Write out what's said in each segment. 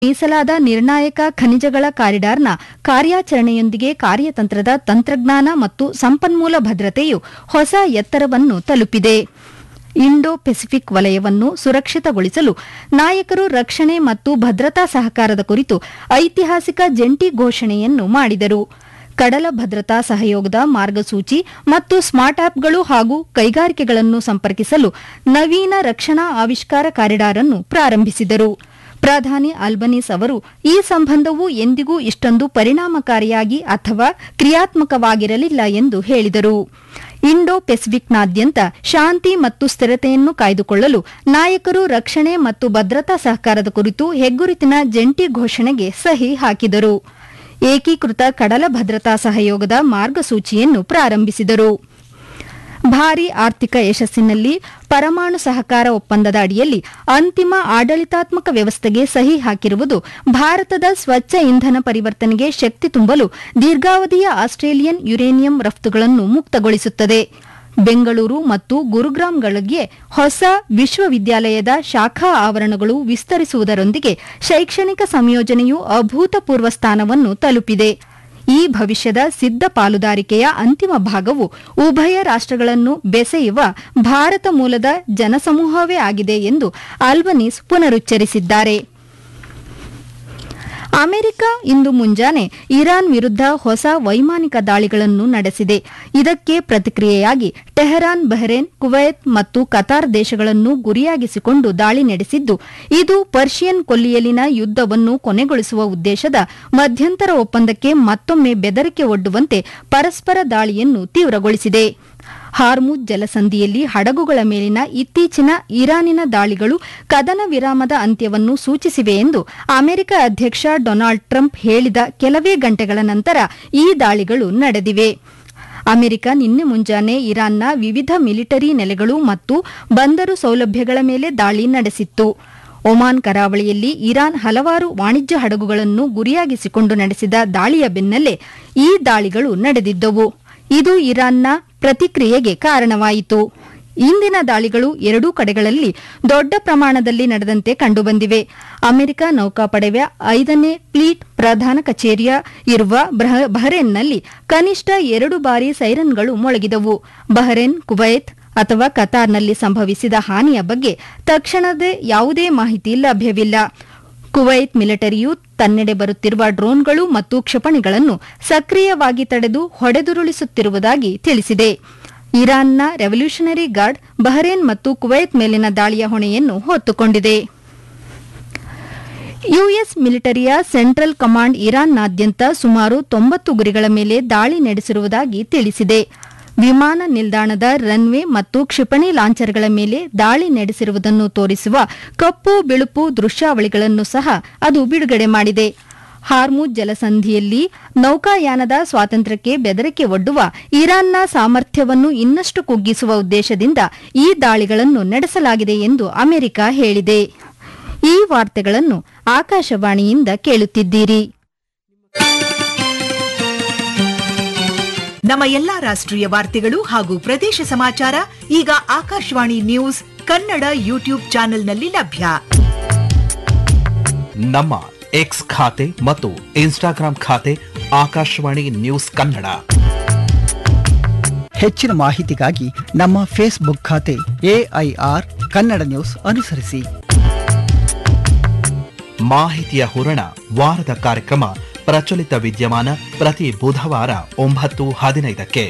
ಮೀಸಲಾದ ನಿರ್ಣಾಯಕ ಖನಿಜಗಳ ಕಾರಿಡಾರ್ನ ಕಾರ್ಯಾಚರಣೆಯೊಂದಿಗೆ ಕಾರ್ಯತಂತ್ರದ ತಂತ್ರಜ್ಞಾನ ಮತ್ತು ಸಂಪನ್ಮೂಲ ಭದ್ರತೆಯು ಹೊಸ ಎತ್ತರವನ್ನು ತಲುಪಿದೆ ಇಂಡೋ ಪೆಸಿಫಿಕ್ ವಲಯವನ್ನು ಸುರಕ್ಷಿತಗೊಳಿಸಲು ನಾಯಕರು ರಕ್ಷಣೆ ಮತ್ತು ಭದ್ರತಾ ಸಹಕಾರದ ಕುರಿತು ಐತಿಹಾಸಿಕ ಜಂಟಿ ಘೋಷಣೆಯನ್ನು ಮಾಡಿದರು ಕಡಲ ಭದ್ರತಾ ಸಹಯೋಗದ ಮಾರ್ಗಸೂಚಿ ಮತ್ತು ಸ್ಮಾರ್ಟ್ ಆಪ್ಗಳು ಹಾಗೂ ಕೈಗಾರಿಕೆಗಳನ್ನು ಸಂಪರ್ಕಿಸಲು ನವೀನ ರಕ್ಷಣಾ ಆವಿಷ್ಕಾರ ಕಾರಿಡಾರ್ ಅನ್ನು ಪ್ರಾರಂಭಿಸಿದರು ಪ್ರಧಾನಿ ಅಲ್ಬನೀಸ್ ಅವರು ಈ ಸಂಬಂಧವು ಎಂದಿಗೂ ಇಷ್ಟೊಂದು ಪರಿಣಾಮಕಾರಿಯಾಗಿ ಅಥವಾ ಕ್ರಿಯಾತ್ಮಕವಾಗಿರಲಿಲ್ಲ ಎಂದು ಹೇಳಿದರು ಇಂಡೋ ಪೆಸಿಫಿಕ್ನಾದ್ಯಂತ ಶಾಂತಿ ಮತ್ತು ಸ್ಥಿರತೆಯನ್ನು ಕಾಯ್ದುಕೊಳ್ಳಲು ನಾಯಕರು ರಕ್ಷಣೆ ಮತ್ತು ಭದ್ರತಾ ಸಹಕಾರದ ಕುರಿತು ಹೆಗ್ಗುರುತಿನ ಜಂಟಿ ಘೋಷಣೆಗೆ ಸಹಿ ಹಾಕಿದರು ಏಕೀಕೃತ ಕಡಲ ಭದ್ರತಾ ಸಹಯೋಗದ ಮಾರ್ಗಸೂಚಿಯನ್ನು ಪ್ರಾರಂಭಿಸಿದರು ಭಾರಿ ಆರ್ಥಿಕ ಯಶಸ್ಸಿನಲ್ಲಿ ಪರಮಾಣು ಸಹಕಾರ ಒಪ್ಪಂದದ ಅಡಿಯಲ್ಲಿ ಅಂತಿಮ ಆಡಳಿತಾತ್ಮಕ ವ್ಯವಸ್ಥೆಗೆ ಸಹಿ ಹಾಕಿರುವುದು ಭಾರತದ ಸ್ವಚ್ಛ ಇಂಧನ ಪರಿವರ್ತನೆಗೆ ಶಕ್ತಿ ತುಂಬಲು ದೀರ್ಘಾವಧಿಯ ಆಸ್ಟ್ರೇಲಿಯನ್ ಯುರೇನಿಯಂ ರಫ್ತುಗಳನ್ನು ಮುಕ್ತಗೊಳಿಸುತ್ತದೆ ಬೆಂಗಳೂರು ಮತ್ತು ಗುರುಗ್ರಾಂಗಳಿಗೆ ಹೊಸ ವಿಶ್ವವಿದ್ಯಾಲಯದ ಶಾಖಾ ಆವರಣಗಳು ವಿಸ್ತರಿಸುವುದರೊಂದಿಗೆ ಶೈಕ್ಷಣಿಕ ಸಂಯೋಜನೆಯು ಅಭೂತಪೂರ್ವ ಸ್ಥಾನವನ್ನು ತಲುಪಿದೆ ಈ ಭವಿಷ್ಯದ ಸಿದ್ಧ ಪಾಲುದಾರಿಕೆಯ ಅಂತಿಮ ಭಾಗವು ಉಭಯ ರಾಷ್ಟಗಳನ್ನು ಬೆಸೆಯುವ ಭಾರತ ಮೂಲದ ಜನಸಮೂಹವೇ ಆಗಿದೆ ಎಂದು ಆಲ್ಬನೀಸ್ ಪುನರುಚ್ಚರಿಸಿದ್ದಾರೆ ಅಮೆರಿಕ ಇಂದು ಮುಂಜಾನೆ ಇರಾನ್ ವಿರುದ್ಧ ಹೊಸ ವೈಮಾನಿಕ ದಾಳಿಗಳನ್ನು ನಡೆಸಿದೆ ಇದಕ್ಕೆ ಪ್ರತಿಕ್ರಿಯೆಯಾಗಿ ಟೆಹರಾನ್ ಬಹ್ರೇನ್ ಕುವೈತ್ ಮತ್ತು ಕತಾರ್ ದೇಶಗಳನ್ನು ಗುರಿಯಾಗಿಸಿಕೊಂಡು ದಾಳಿ ನಡೆಸಿದ್ದು ಇದು ಪರ್ಷಿಯನ್ ಕೊಲ್ಲಿಯಲಿನ ಯುದ್ದವನ್ನು ಕೊನೆಗೊಳಿಸುವ ಉದ್ದೇಶದ ಮಧ್ಯಂತರ ಒಪ್ಪಂದಕ್ಕೆ ಮತ್ತೊಮ್ಮೆ ಬೆದರಿಕೆ ಒಡ್ಡುವಂತೆ ಪರಸ್ಪರ ದಾಳಿಯನ್ನು ತೀವ್ರಗೊಳಿಸಿದೆ ಹಾರ್ಮುಜ್ ಜಲಸಂಧಿಯಲ್ಲಿ ಹಡಗುಗಳ ಮೇಲಿನ ಇತ್ತೀಚಿನ ಇರಾನಿನ ದಾಳಿಗಳು ಕದನ ವಿರಾಮದ ಅಂತ್ಯವನ್ನು ಸೂಚಿಸಿವೆ ಎಂದು ಅಮೆರಿಕ ಅಧ್ಯಕ್ಷ ಡೊನಾಲ್ಡ್ ಟ್ರಂಪ್ ಹೇಳಿದ ಕೆಲವೇ ಗಂಟೆಗಳ ನಂತರ ಈ ದಾಳಿಗಳು ನಡೆದಿವೆ ಅಮೆರಿಕ ನಿನ್ನೆ ಮುಂಜಾನೆ ಇರಾನ್ನ ವಿವಿಧ ಮಿಲಿಟರಿ ನೆಲೆಗಳು ಮತ್ತು ಬಂದರು ಸೌಲಭ್ಯಗಳ ಮೇಲೆ ದಾಳಿ ನಡೆಸಿತ್ತು ಒಮಾನ್ ಕರಾವಳಿಯಲ್ಲಿ ಇರಾನ್ ಹಲವಾರು ವಾಣಿಜ್ಯ ಹಡಗುಗಳನ್ನು ಗುರಿಯಾಗಿಸಿಕೊಂಡು ನಡೆಸಿದ ದಾಳಿಯ ಬೆನ್ನಲ್ಲೇ ಈ ದಾಳಿಗಳು ನಡೆದಿದ್ದವು ಇದು ಇರಾನ್ನ ಪ್ರತಿಕ್ರಿಯೆಗೆ ಕಾರಣವಾಯಿತು ಇಂದಿನ ದಾಳಿಗಳು ಎರಡೂ ಕಡೆಗಳಲ್ಲಿ ದೊಡ್ಡ ಪ್ರಮಾಣದಲ್ಲಿ ನಡೆದಂತೆ ಕಂಡುಬಂದಿವೆ ಅಮೆರಿಕ ನೌಕಾಪಡೆಯ ಐದನೇ ಫ್ಲೀಟ್ ಪ್ರಧಾನ ಕಚೇರಿಯ ಇರುವ ಬಹರೇನ್ನಲ್ಲಿ ಕನಿಷ್ಠ ಎರಡು ಬಾರಿ ಸೈರನ್ಗಳು ಮೊಳಗಿದವು ಬಹರೇನ್ ಕುವೈತ್ ಅಥವಾ ಕತಾರ್ನಲ್ಲಿ ಸಂಭವಿಸಿದ ಹಾನಿಯ ಬಗ್ಗೆ ತಕ್ಷಣದ ಯಾವುದೇ ಮಾಹಿತಿ ಲಭ್ಯವಿಲ್ಲ ಕುವೈತ್ ಮಿಲಿಟರಿಯು ತನ್ನೆಡೆ ಬರುತ್ತಿರುವ ಡ್ರೋನ್ಗಳು ಮತ್ತು ಕ್ಷಿಪಣಿಗಳನ್ನು ಸಕ್ರಿಯವಾಗಿ ತಡೆದು ಹೊಡೆದುರುಳಿಸುತ್ತಿರುವುದಾಗಿ ತಿಳಿಸಿದೆ ಇರಾನ್ನ ರೆವಲ್ಯೂಷನರಿ ಗಾರ್ಡ್ ಬಹರೇನ್ ಮತ್ತು ಕುವೈತ್ ಮೇಲಿನ ದಾಳಿಯ ಹೊಣೆಯನ್ನು ಹೊತ್ತುಕೊಂಡಿದೆ ಯುಎಸ್ ಮಿಲಿಟರಿಯ ಸೆಂಟ್ರಲ್ ಕಮಾಂಡ್ ಇರಾನ್ನಾದ್ಯಂತ ಸುಮಾರು ತೊಂಬತ್ತು ಗುರಿಗಳ ಮೇಲೆ ದಾಳಿ ನಡೆಸಿರುವುದಾಗಿ ತಿಳಿಸಿದೆ ವಿಮಾನ ನಿಲ್ದಾಣದ ರನ್ವೇ ಮತ್ತು ಕ್ಷಿಪಣಿ ಲಾಂಚರ್ಗಳ ಮೇಲೆ ದಾಳಿ ನಡೆಸಿರುವುದನ್ನು ತೋರಿಸುವ ಕಪ್ಪು ಬಿಳುಪು ದೃಶ್ಯಾವಳಿಗಳನ್ನು ಸಹ ಅದು ಬಿಡುಗಡೆ ಮಾಡಿದೆ ಹಾರ್ಮುಜ್ ಜಲಸಂಧಿಯಲ್ಲಿ ನೌಕಾಯಾನದ ಸ್ವಾತಂತ್ರ್ಯಕ್ಕೆ ಬೆದರಿಕೆ ಒಡ್ಡುವ ಇರಾನ್ನ ಸಾಮರ್ಥ್ಯವನ್ನು ಇನ್ನಷ್ಟು ಕುಗ್ಗಿಸುವ ಉದ್ದೇಶದಿಂದ ಈ ದಾಳಿಗಳನ್ನು ನಡೆಸಲಾಗಿದೆ ಎಂದು ಅಮೆರಿಕ ಹೇಳಿದೆ ಈ ವಾರ್ತೆಗಳನ್ನು ಆಕಾಶವಾಣಿಯಿಂದ ಕೇಳುತ್ತಿದ್ದೀರಿ ನಮ್ಮ ಎಲ್ಲಾ ರಾಷ್ಟ್ರೀಯ ವಾರ್ತೆಗಳು ಹಾಗೂ ಪ್ರದೇಶ ಸಮಾಚಾರ ಈಗ ಆಕಾಶವಾಣಿ ನ್ಯೂಸ್ ಕನ್ನಡ ಯೂಟ್ಯೂಬ್ ಚಾನೆಲ್ನಲ್ಲಿ ಲಭ್ಯ ನಮ್ಮ ಎಕ್ಸ್ ಖಾತೆ ಮತ್ತು ಇನ್ಸ್ಟಾಗ್ರಾಂ ಖಾತೆ ಆಕಾಶವಾಣಿ ನ್ಯೂಸ್ ಕನ್ನಡ ಹೆಚ್ಚಿನ ಮಾಹಿತಿಗಾಗಿ ನಮ್ಮ ಫೇಸ್ಬುಕ್ ಖಾತೆ ಎಐಆರ್ ಕನ್ನಡ ನ್ಯೂಸ್ ಅನುಸರಿಸಿ ಮಾಹಿತಿಯ ಹೂರಣ ವಾರದ ಕಾರ್ಯಕ್ರಮ ಪ್ರಚಲಿತ ವಿದ್ಯಮಾನ ಪ್ರತಿ ಬುಧವಾರ ಒಂಬತ್ತು ಹದಿನೈದಕ್ಕೆ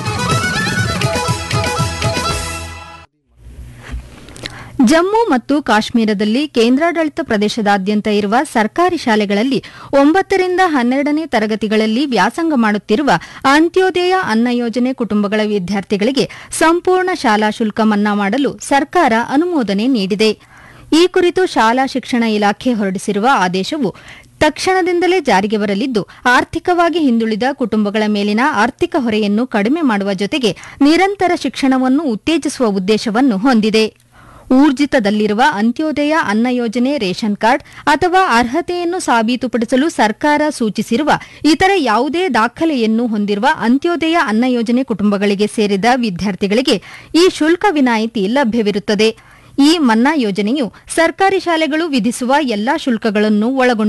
ಜಮ್ಮು ಮತ್ತು ಕಾಶ್ಮೀರದಲ್ಲಿ ಕೇಂದ್ರಾಡಳಿತ ಪ್ರದೇಶದಾದ್ಯಂತ ಇರುವ ಸರ್ಕಾರಿ ಶಾಲೆಗಳಲ್ಲಿ ಒಂಬತ್ತರಿಂದ ಹನ್ನೆರಡನೇ ತರಗತಿಗಳಲ್ಲಿ ವ್ಯಾಸಂಗ ಮಾಡುತ್ತಿರುವ ಅಂತ್ಯೋದಯ ಅನ್ನ ಯೋಜನೆ ಕುಟುಂಬಗಳ ವಿದ್ಯಾರ್ಥಿಗಳಿಗೆ ಸಂಪೂರ್ಣ ಶಾಲಾ ಶುಲ್ಕ ಮನ್ನಾ ಮಾಡಲು ಸರ್ಕಾರ ಅನುಮೋದನೆ ನೀಡಿದೆ ಈ ಕುರಿತು ಶಾಲಾ ಶಿಕ್ಷಣ ಇಲಾಖೆ ಹೊರಡಿಸಿರುವ ಆದೇಶವು ತಕ್ಷಣದಿಂದಲೇ ಜಾರಿಗೆ ಬರಲಿದ್ದು ಆರ್ಥಿಕವಾಗಿ ಹಿಂದುಳಿದ ಕುಟುಂಬಗಳ ಮೇಲಿನ ಆರ್ಥಿಕ ಹೊರೆಯನ್ನು ಕಡಿಮೆ ಮಾಡುವ ಜೊತೆಗೆ ನಿರಂತರ ಶಿಕ್ಷಣವನ್ನು ಉತ್ತೇಜಿಸುವ ಉದ್ದೇಶವನ್ನು ಹೊಂದಿದೆ ಊರ್ಜಿತದಲ್ಲಿರುವ ಅಂತ್ಯೋದಯ ಅನ್ನ ಯೋಜನೆ ರೇಷನ್ ಕಾರ್ಡ್ ಅಥವಾ ಅರ್ಹತೆಯನ್ನು ಸಾಬೀತುಪಡಿಸಲು ಸರ್ಕಾರ ಸೂಚಿಸಿರುವ ಇತರ ಯಾವುದೇ ದಾಖಲೆಯನ್ನು ಹೊಂದಿರುವ ಅಂತ್ಯೋದಯ ಅನ್ನ ಯೋಜನೆ ಕುಟುಂಬಗಳಿಗೆ ಸೇರಿದ ವಿದ್ಯಾರ್ಥಿಗಳಿಗೆ ಈ ಶುಲ್ಕ ವಿನಾಯಿತಿ ಲಭ್ಯವಿರುತ್ತದೆ ಈ ಮನ್ನಾ ಯೋಜನೆಯು ಸರ್ಕಾರಿ ಶಾಲೆಗಳು ವಿಧಿಸುವ ಎಲ್ಲಾ ಶುಲ್ಕಗಳನ್ನು ಒಳಗೊಂಡಿದೆ